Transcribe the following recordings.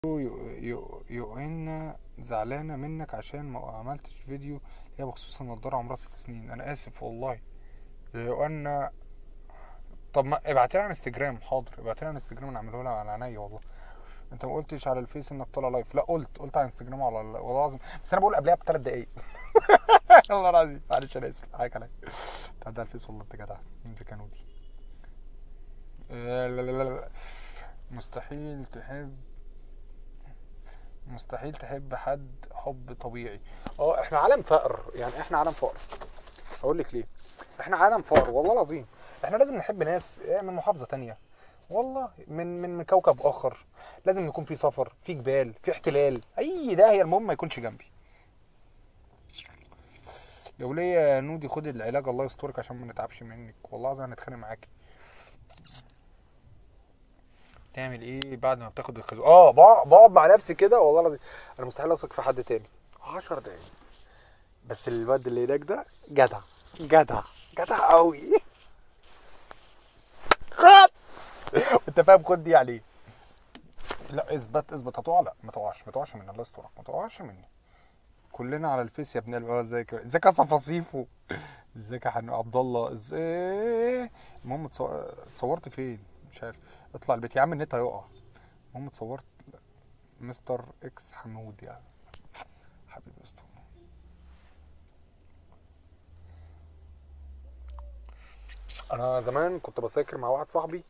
يوئنا زعلانة منك عشان ما عملتش فيديو هي بخصوص النضارة عمرها ست سنين انا اسف والله يوئنا طب ما ابعتلي على انستجرام حاضر ابعتلي على انستجرام انا اعمله لها على عينيا والله انت ما قلتش على الفيس انك طالع لايف لا قلت قلت على انستجرام على ال- والله العظيم بس انا بقول قبلها بثلاث دقايق والله العظيم معلش انا اسف حقك عليا تعدي على الفيس والله انت جدع انت كانودي آه، لا لا لا لا. مستحيل تحب مستحيل تحب حد حب طبيعي اه احنا عالم فقر يعني احنا عالم فقر اقول لك ليه احنا عالم فقر والله العظيم احنا لازم نحب ناس من محافظة تانية والله من من من كوكب اخر لازم يكون في سفر في جبال في احتلال اي ده هي المهم ما يكونش جنبي يا وليه يا نودي خدي العلاج الله يسترك عشان ما نتعبش منك والله العظيم هنتخانق معاكي تعمل ايه بعد ما بتاخد الخازوق اه بقع- بقعد مع نفسي كده والله العظيم انا مستحيل اثق في حد تاني 10 دقايق بس الواد اللي هناك ده جدع جدع جدع قوي خد انت فاهم خد دي يعني ايه لا اثبت اثبت هتقع لا ما تقعش ما تقعش مني الله يسترك ما تقعش مني كلنا على الفيس يا ابن قلبي اه ازيك ازيك يا صفاصيفو ازيك يا حنو عبد الله ازاي المهم اتصو- اتصورت فين مش عارف اطلع البيت يا عم النت هيقع المهم اتصورت مستر اكس حمود يعني حبيبي يا اسطى انا زمان كنت بذاكر مع واحد صاحبي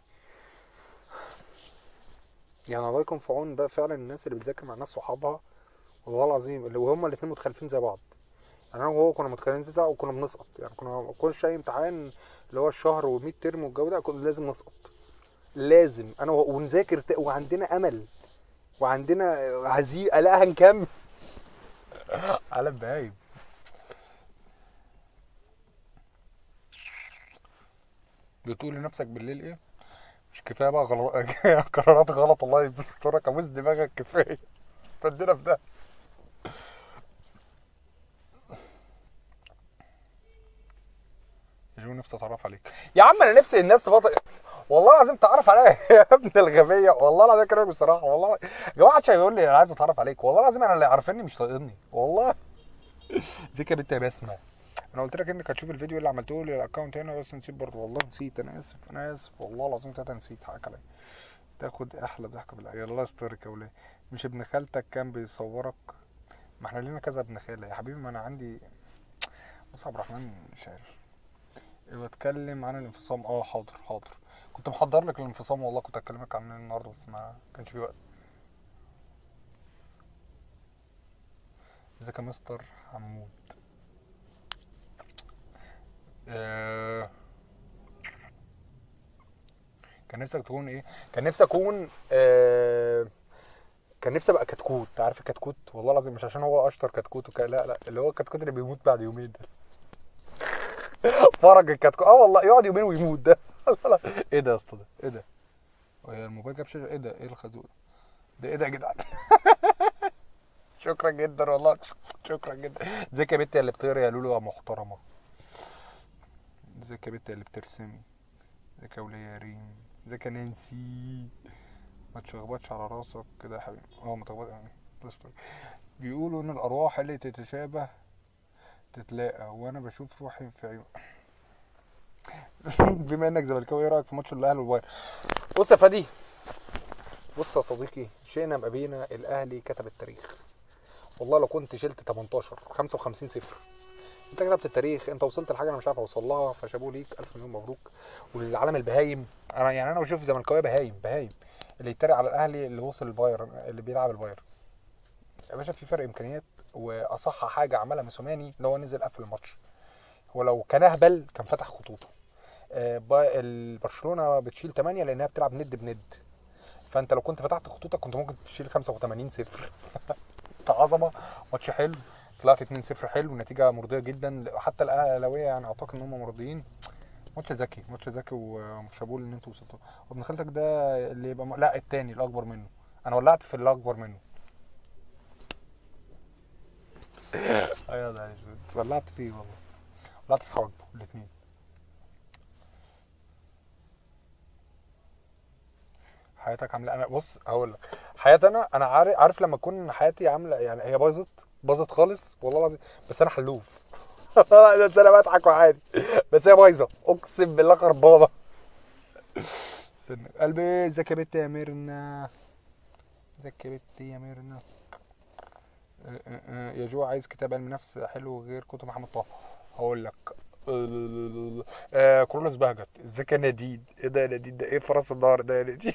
يعني الله يكون في عون بقى فعلا الناس اللي بتذاكر مع ناس صحابها والله العظيم اللي وهما الاتنين متخلفين زي بعض يعني انا وهو كنا متخلفين في ساعه وكنا بنسقط يعني كنا كل شيء امتحان اللي هو الشهر و100 ترم والجو ده كنا لازم نسقط لازم انا وهو- ونذاكر ت- وعندنا امل وعندنا عزيز لا هنكمل على بهايم بتقول لنفسك بالليل ايه مش كفايه بقى غلط قرارات غلط الله يسترك ابوس دماغك كفايه تدينا في ده يجوا نفسي اتعرف عليك يا عم انا نفسي الناس تبطل والله العظيم تعرف عليا يا ابن الغبيه والله العظيم كلامك بصراحه والله يا جماعه عشان يقول لي انا عايز اتعرف عليك والله العظيم انا اللي عارفيني مش طايقني والله دي كانت بنت يا بسمه انا قلت لك انك هتشوف الفيديو اللي عملته لي الاكونت هنا بس نسيت برضه والله نسيت انا اسف انا اسف والله العظيم تلاته نسيت حقك عليا تاخد احلى ضحكه بالعيال الله يسترك يا وليه مش ابن خالتك كان بيصورك ما احنا لينا كذا ابن خاله يا حبيبي ما انا عندي بص يا عبد الرحمن مش عارف بتكلم عن الانفصام اه حاضر حاضر كنت محضر لك الانفصام والله كنت هكلمك عنه النهارده بس ما كانش في وقت ازيك يا مستر حمود آه، كان نفسك تكون ايه كان نفسي اكون آه، كان نفسي ابقى كتكوت عارف الكتكوت والله العظيم مش عشان هو اشطر كتكوت وك... لا لا اللي هو الكتكوت اللي بيموت بعد يومين ده فرج الكتكوت اه والله يقعد يومين ويموت ده لا لا. ايه ده يا اسطى ده ايه ده هي الموبايل جاب شاشه ايه ده ايه الخازوق ده ده ايه ده يا جدعان شكرا جدا والله شكرا جدا ازيك يا بنتي اللي بتقري يا لولو يا محترمه ازيك يا بنتي اللي بترسمي ازيك يا وليه يا ريم ازيك يا نانسي ما تشخبطش على راسك كده يا حبيبي اه ما تخبط يعني بس بيقولوا ان الارواح اللي تتشابه تتلاقى وانا بشوف روحي في عيون بما انك زملكاوي ايه رايك في ماتش الاهلي والبايرن بص يا فادي بص يا صديقي شئنا ام ابينا الاهلي كتب التاريخ والله لو كنت شلت 18 55 صفر انت كتبت التاريخ انت وصلت لحاجه انا مش عارف اوصل لها فشابوه ليك الف مليون مبروك وللعالم البهايم انا يعني انا بشوف زملكاويه بهايم بهايم اللي يتريق على الاهلي اللي وصل البايرن اللي بيلعب البايرن يا باشا في فرق امكانيات واصح حاجه عملها موسوماني اللي هو نزل قفل الماتش هو لو كان اهبل كان فتح خطوطه آه، با- ال- برشلونه بتشيل 8 لانها بتلعب ند بند فانت لو كنت فتحت خطوطك كنت ممكن تشيل 85 صفر عظمه ماتش حلو طلعت 2 0 حلو نتيجه مرضيه جدا حتى الاهلاويه يعني اعتقد ان هم مرضيين ماتش ذكي ماتش ذكي وشابول ان انتوا وصلتوا وابن خالتك ده اللي يبقى م... لا التاني الاكبر منه انا ولعت في اللي اكبر منه ايوه ده اسود ولعت فيه والله ولعت في حواجبه الاثنين حياتك عامله انا بص هقول لك حياتي انا انا عارف عارف لما اكون حياتي عامله يعني هي باظت باظت خالص والله العظيم بس انا حلوف بس انا بضحك وعادي بس هي بايظه اقسم بالله خربانه استنى قلبي ازيك يا بت يا ميرنا ازيك يا بت يا ميرنا آه، آه، آه، يا جو عايز كتاب علم نفس حلو غير كتب محمد طه هقول لك آه كرولوس بهجت ازيك يا نادين ايه ده يا نادين ده ايه فرس النهر ده يا نادين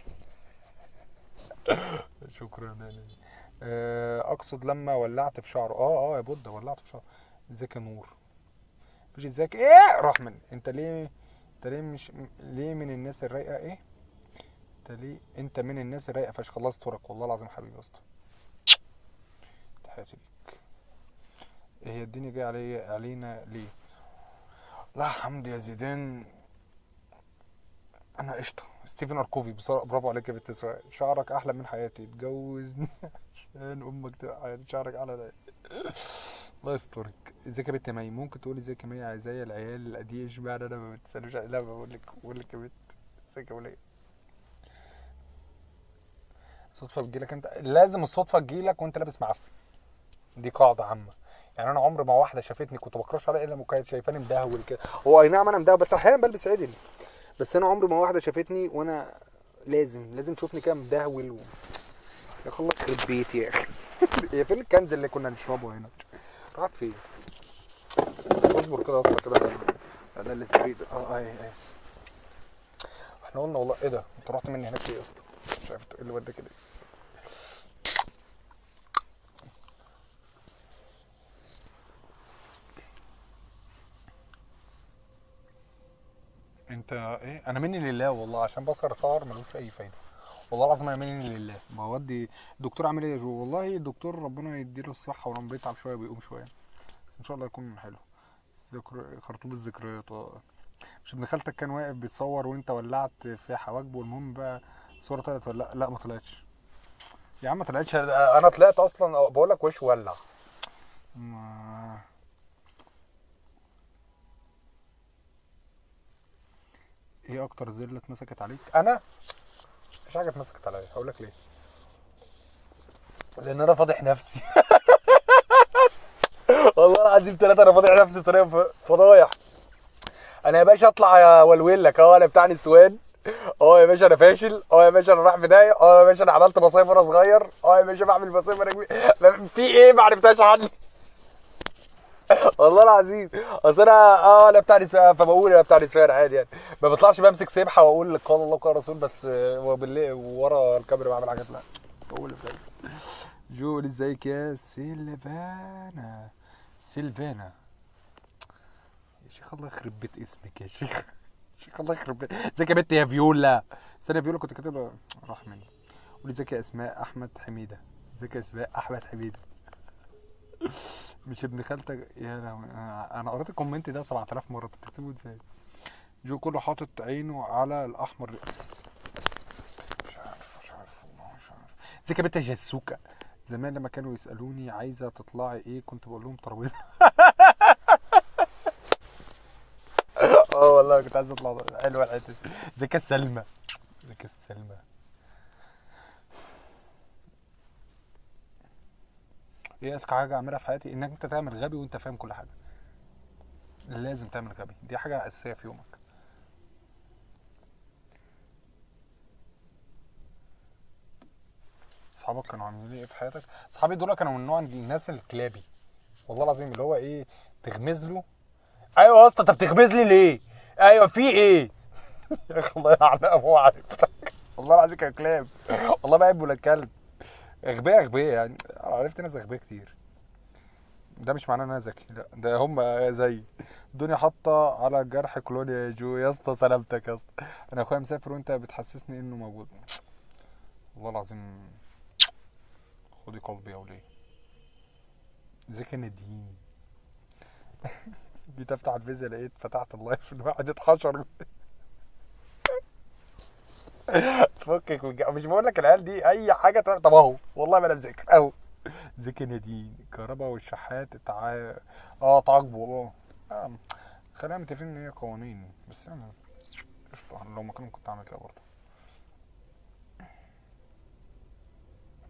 شكرا يا نادين آه اقصد لما ولعت في شعره اه اه يا بود ولعت في شعره ازيك يا نور مفيش ازيك ايه رحمن انت ليه انت ليه مش ليه من الناس الرايقه ايه انت ليه انت من الناس الرايقه فشخ الله يسترك والله العظيم حبيبي يا اسطى تحياتي ليك هي الدنيا جايه علي علينا ليه لا حمد يا زيدان انا قشطه ستيفن اركوفي بصراحه برافو عليك يا بنت سواء شعرك احلى من حياتي اتجوزني عشان امك تبقى حياتي شعرك احلى من الله يسترك ازيك يا بنت يا مي ممكن تقولي ازيك يا مي عايزايا العيال القديم اشمعنى انا ما بتسالوش لا بقول لك بقول لك يا بنت ازيك يا وليه صدفه تجيلك انت لازم الصدفه تجيلك وانت لابس معفن دي قاعده عامه يعني انا عمر ما واحده شافتني كنت بكرش عليها الا لما كانت شايفاني مدهول كده هو اي نعم انا مدهول بس احيانا بلبس عدل بس انا عمري ما واحده شافتني وانا لازم لازم تشوفني كده مدهول و... يا اخي الله يخرب بيتي يا اخي هي فين الكنز اللي كنا نشربه هنا راحت فين اصبر كده اصلا كده ده- ده الاسبريد اه اي اي احنا قلنا والله ايه ده انت رحت مني هناك ليه اصلا مش عارف ايه اللي وداك كده انت ايه انا مني لله والله عشان بصر صار ملوش اي فايده والله العظيم انا مني لله بودي الدكتور عامل ايه يا جو والله الدكتور ربنا يديله الصحه ولما بيتعب شويه بيقوم شويه بس ان شاء الله يكون حلو ذكر خرطوم الذكريات اه مش ابن خالتك كان واقف بيتصور وانت ولعت في حواجبه المهم بقى الصوره طلعت ولا لا لا ما طلعتش يا عم ما طلعتش انا طلعت اصلا بقول لك وش ولع ما- ايه اكتر ذله اتمسكت عليك انا مفيش حاجه اتمسكت عليا هقول لك ليه لان انا فاضح نفسي والله العظيم ثلاثة انا فاضح نفسي بطريقه ف- فضايح انا يا باشا اطلع يا ولول لك اه انا بتاع نسوان اه يا باشا انا فاشل اه يا باشا انا رايح في داهيه اه يا باشا انا عملت مصايف وانا صغير اه يا باشا بعمل مصايف وانا كبير في ايه ما عرفتهاش عني والله العظيم اصل انا اه انا بتاع نسوان فبقول انا بتاع نسوان عادي يعني ما بطلعش بمسك سبحه واقول قال الله قال الرسول بس آه، وبالليل ورا الكاميرا بعمل حاجات لا بقول بجد جول ازيك يا سيلفانا سيلفانا يا شيخ الله يخرب بيت اسمك يا شيخ شيخ الله يخرب بيت ازيك يا بنت يا فيولا استنى يا فيولا كنت كاتبها راح مني قولي ازيك يا اسماء احمد حميده ازيك يا اسماء احمد حميده مش ابن خالتك يا لهوي انا أنا قريت الكومنت ده 7000 مره انت بتكتبه ازاي جو كله حاطط عينه على الاحمر مش عارف مش عارف والله مش عارف ازيك يا بنت يا جسوكه زمان لما كانوا يسالوني عايزه تطلعي ايه كنت بقول لهم ترابيزه اه والله كنت عايز اطلع حلوه الحته دي. ازيك يا سلمى ازيك يا سلمى ايه اذكى حاجه اعملها في حياتي انك انت تعمل غبي وانت فاهم كل حاجه لازم تعمل غبي دي حاجه اساسيه في يومك اصحابك كانوا عاملين ايه في حياتك اصحابي دول كانوا من نوع الناس الكلابي والله العظيم اللي هو ايه تغمز له ايوه يا اسطى انت بتغمز لي ليه ايوه في ايه يا اخي الله يعلم هو عرفتك والله العظيم كان كلاب والله بحب ولا كلب اغبياء اغبياء يعني عرفت ناس اغبياء كتير ده مش معناه ان انا ذكي لا ده هم زي الدنيا حاطه على جرح كولونيا يا جو يا اسطى سلامتك يا اسطى انا اخويا مسافر وانت بتحسسني انه موجود والله العظيم خدي قلبي يا وليه ازيك يا نادين جيت افتح الفيزيا لقيت فتحت اللايف الواحد اتحشر فكك من الج- مش بقول لك العيال دي اي حاجه تع- طب اهو والله ما انا مذاكر اهو ذكي نادين الكهرباء والشحات تع... اه تعاقبوا اه آه، خلينا متفقين ان هي قوانين بس انا قشطة لو مكانهم كنت عامل كده برضه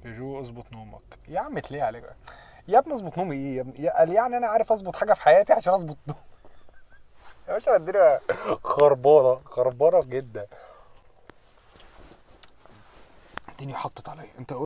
يا جو اظبط نومك يا عم تليه عليك بقى. يا ابني اظبط نومي ايه يا ابني يا- قال يعني انا عارف اظبط حاجه في حياتي عشان اظبط نومي يا باشا الدنيا خربانه خربانه جدا الدنيا حطت عليا انت